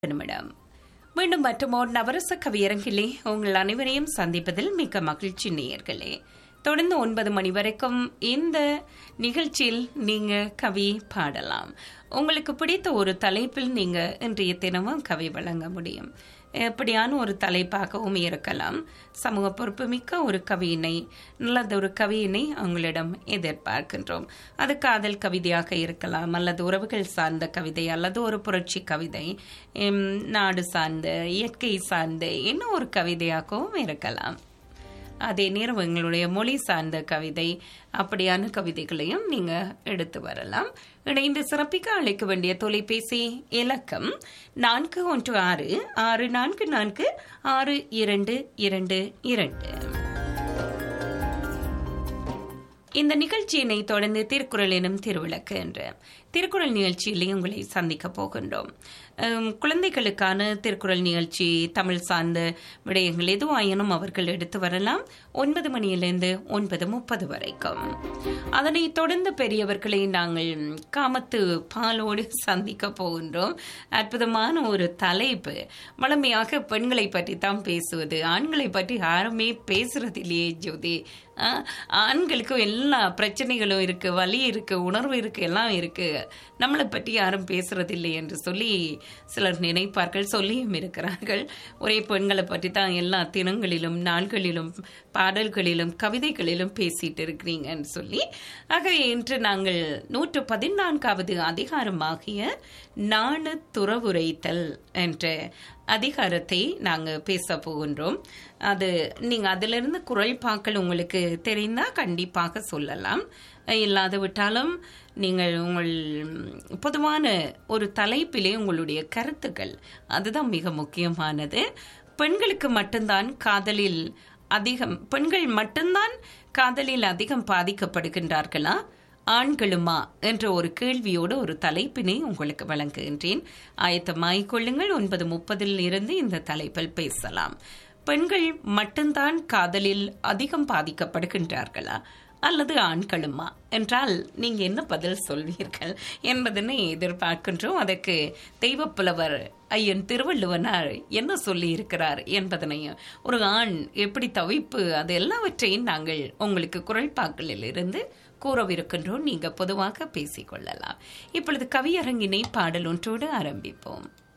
நிமிடம் மீண்டும் மற்றமோர் நவரச கவியரங்கிலே உங்கள் அனைவரையும் சந்திப்பதில் மிக்க மகிழ்ச்சி நேயர்களே தொடர்ந்து ஒன்பது மணி வரைக்கும் இந்த நிகழ்ச்சியில் நீங்க கவி பாடலாம் உங்களுக்கு பிடித்த ஒரு தலைப்பில் நீங்க இன்றைய தினமும் கவி வழங்க முடியும் எப்படியான ஒரு தலைப்பாகவும் இருக்கலாம் சமூக பொறுப்புமிக்க ஒரு கவியினை நல்லது ஒரு கவியினை உங்களிடம் எதிர்பார்க்கின்றோம் அது காதல் கவிதையாக இருக்கலாம் அல்லது உறவுகள் சார்ந்த கவிதை அல்லது ஒரு புரட்சி கவிதை எம், நாடு சார்ந்த இயற்கை சார்ந்த என்ன ஒரு கவிதையாகவும் இருக்கலாம் அதே நேரம் எங்களுடைய மொழி சார்ந்த கவிதை அப்படியான கவிதைகளையும் நீங்க எடுத்து வரலாம் இணைந்து சிறப்பிக்க அழைக்க வேண்டிய தொலைபேசி இலக்கம் நான்கு ஒன்று ஆறு ஆறு நான்கு நான்கு ஆறு இரண்டு இரண்டு இரண்டு இந்த நிகழ்ச்சியினை தொடர்ந்து திருக்குறள் எனும் திருவிளக்கு என்ற திருக்குறள் நிகழ்ச்சியிலே உங்களை சந்திக்க போகின்றோம் உம், குழந்தைகளுக்கான திருக்குறள் நிகழ்ச்சி தமிழ் சார்ந்த விடயங்கள் எதுவாயினும் அவர்கள் எடுத்து வரலாம் ஒன்பது மணியிலிருந்து ஒன்பது முப்பது வரைக்கும் அதனைத் தொடர்ந்து பெரியவர்களை நாங்கள் காமத்து பாலோடு சந்திக்க போகின்றோம் அற்புதமான ஒரு தலைப்பு வளமையாக பெண்களை பற்றி தான் பேசுவது ஆண்களை பற்றி யாருமே பேசுறதில்லையே ஜோதி ஆ, ஆண்களுக்கும் எல்லா பிரச்சனைகளும் இருக்கு வலி இருக்கு உணர்வு இருக்கு எல்லாம் இருக்கு நம்மளை பற்றி யாரும் பேசுறதில்லை என்று சொல்லி சிலர் நினைப்பார்கள் சொல்லியும் இருக்கிறார்கள் ஒரே பெண்களை பற்றி தான் எல்லா தினங்களிலும் நாள்களிலும் பாடல்களிலும் கவிதைகளிலும் பேசிட்டு இருக்கிறீங்கன்னு சொல்லி ஆக இன்று நாங்கள் நூற்று பதினான்காவது அதிகாரமாகிய நாண துறவுரைத்தல் என்ற அதிகாரத்தை நாங்கள் பேச போகின்றோம் அது நீங்க அதிலிருந்து குரல் பாக்கள் உங்களுக்கு தெரிந்தா கண்டிப்பாக சொல்லலாம் இல்லாது விட்டாலும் நீங்கள் உங்கள் பொதுவான ஒரு தலைப்பிலே உங்களுடைய கருத்துக்கள் அதுதான் மிக முக்கியமானது பெண்களுக்கு மட்டும்தான் காதலில் அதிகம் பெண்கள் மட்டும்தான் காதலில் அதிகம் பாதிக்கப்படுகின்றார்களா ஆண்களுமா என்ற ஒரு கேள்வியோடு ஒரு தலைப்பினை உங்களுக்கு வழங்குகின்றேன் ஆயத்தமாகிக் கொள்ளுங்கள் ஒன்பது முப்பதில் இருந்து இந்த தலைப்பில் பேசலாம் பெண்கள் மட்டும்தான் காதலில் அதிகம் பாதிக்கப்படுகின்றார்களா அல்லது ஆண்களுமா என்றால் நீங்க என்ன பதில் சொல்வீர்கள் என்பதனை எதிர்பார்க்கின்றோம் அதற்கு தெய்வப்புலவர் ஐயன் திருவள்ளுவனார் என்ன சொல்லி இருக்கிறார் என்பதனையும் ஒரு ஆண் எப்படி தவிப்பு அது எல்லாவற்றையும் நாங்கள் உங்களுக்கு குரல் பாக்களில் இருந்து கூறவிருக்கின்றோம் நீங்க பொதுவாக பேசிக்கொள்ளலாம் இப்பொழுது கவியரங்கினை பாடல் ஒன்றோடு ஆரம்பிப்போம்